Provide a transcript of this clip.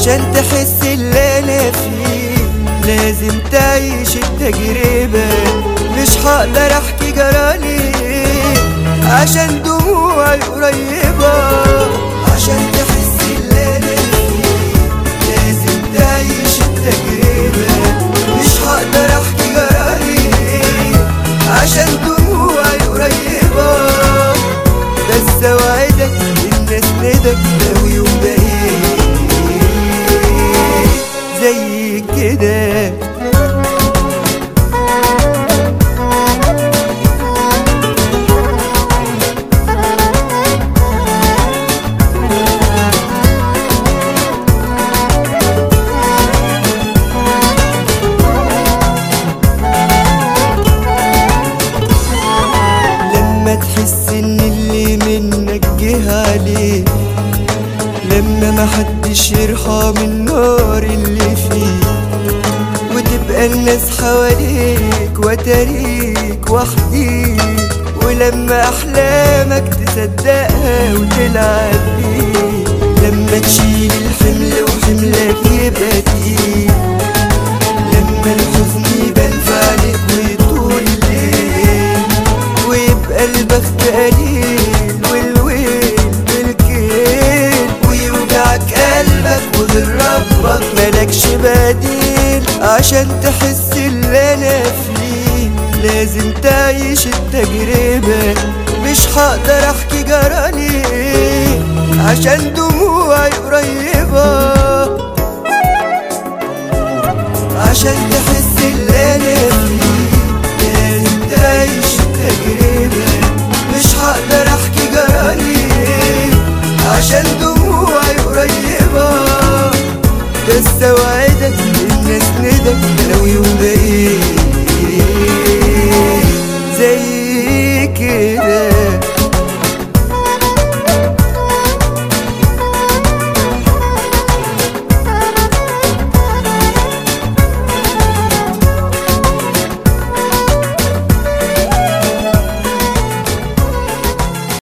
عشان تحس اللي انا فيه لازم تعيش التجربة مش هقدر احكي جرالي عشان دموعي قريبة عشان تحس اللي انا فيه لازم تعيش التجربة مش هقدر احكي جرالي عشان دموعي قريبة بس اوعدك ان اسندك لو يوم بقيت زي كده لما تحس ان اللي منك جه عليك لما محدش يرحم النار اللي فيك وتبقى الناس حواليك وتريك وحديك ولما احلامك تصدقها وتلعب بيك لما تشيل الحمل وحملك يبقى تقيل لما الحزن يبان في عليك ويطول الليل ويبقى البخت قليل والويل بالكيل ويوجعك قلبك وغير ربك ملكش بديل عشان تحس اللي انا فيه لازم تعيش التجربة مش هقدر احكي جرالي عشان دموعي قريبة عشان تحس اللي انا فيه لازم تعيش التجربة مش هقدر احكي جرالي عشان دموعي قريبة بس اوعدك ان اسندك